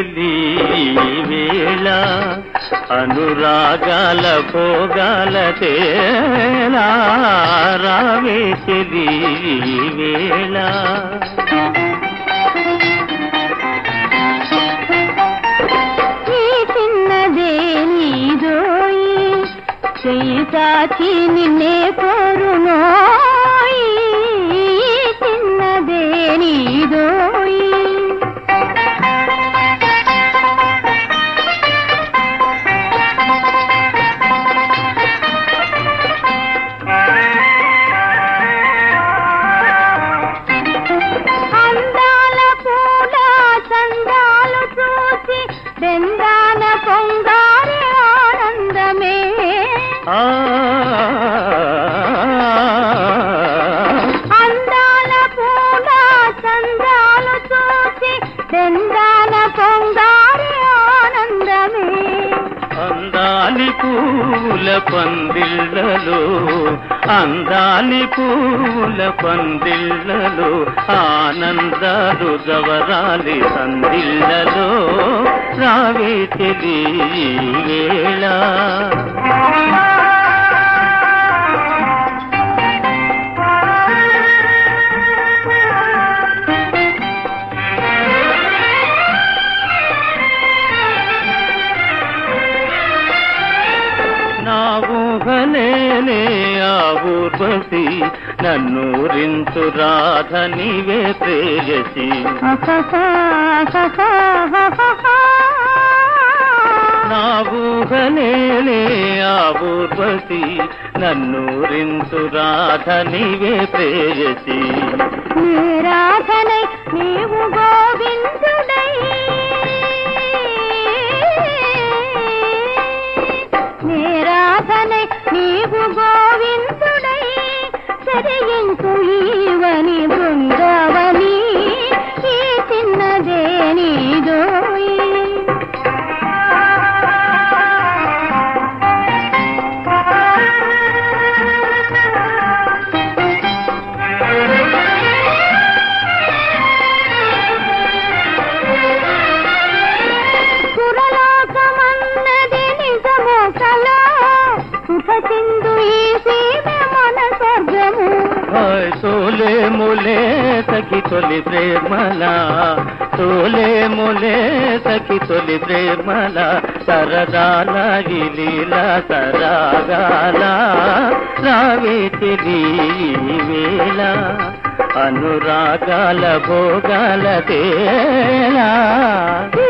చెలి వేళ అనురాగాల భోగాల తేలా రావే చెలి వేళ ఈ చిన్నదే నీదోయి చెయ్యి చాచి నిన్నే కోరునోయి ఈ చిన్నదే నీదోయి అందాల పూల చందాలు చూసి బెందాన పొంగారి ఆనందమే ఆ అందాల పూల చందాలు చూసి బెందాన పొంగారి ఆనందమే అందాలి పూల పందిళ్ళలో అందాలి పూల పందిళ్ళలో ఆనందాలు జవరాలి సందిళ్ళలో రావే తెలి వేళ నా ఊహలేనే ఆ ఊర్వశి నన్నూరించు రాధ నీవే ప్రేయసి నా ఊహలేనే ఆ ఊర్వశి నన్నూరించు రాధ నీవే ప్రేయసి నీరాధనై నీవు గోవిందుడై నీరాధనై నీవు గోవిందుడై సరియించు ఈవని బృందావని ఈ చిన్నదే నీదోయి సురలోకమన్నది నిజము కలా సుఖ సింధు ఈ సీమ మన స్వర్గము హాయ్ సోలే ములే సఖి తొలి ప్రేమల సోలే ములే సఖి తొలి ప్రేమల సరదాల లీల సరాగాల రావే తెలి వేళ అనురాగాల భోగాల తేలా